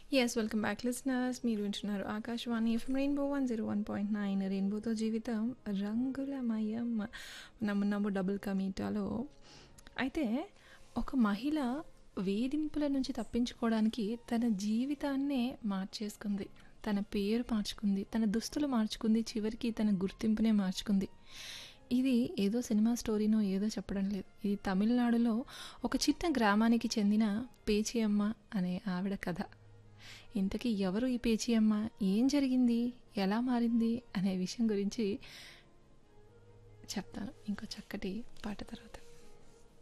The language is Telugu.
ఎస్ వెల్కమ్ బ్యాక్ లిస్నర్స్ మీరు వింటున్నారు Akashvani FM rainbow one zero one point nine రెయిన్బోతో జీవితం రంగులమయం నమ్మున్నాము డబుల్ కమీటాలో అయితే ఒక మహిళ వేధింపుల నుంచి తప్పించుకోవడానికి తన జీవితాన్నే మార్చేసుకుంది తన పేరు మార్చుకుంది తన దుస్తులు మార్చుకుంది చివరికి తన గుర్తింపునే మార్చుకుంది ఇది ఏదో సినిమా స్టోరీనో ఏదో చెప్పడం లేదు ఇది తమిళనాడులో ఒక చిన్న గ్రామానికి చెందిన పేచియమ్మ అనే ఆవిడ కథ ఇంతకీ ఎవరు ఈ పేచియమ్మ ఏం జరిగింది ఎలా మారింది అనే విషయం గురించి చెప్తాను ఇంకో చక్కటి పాట తర్వాత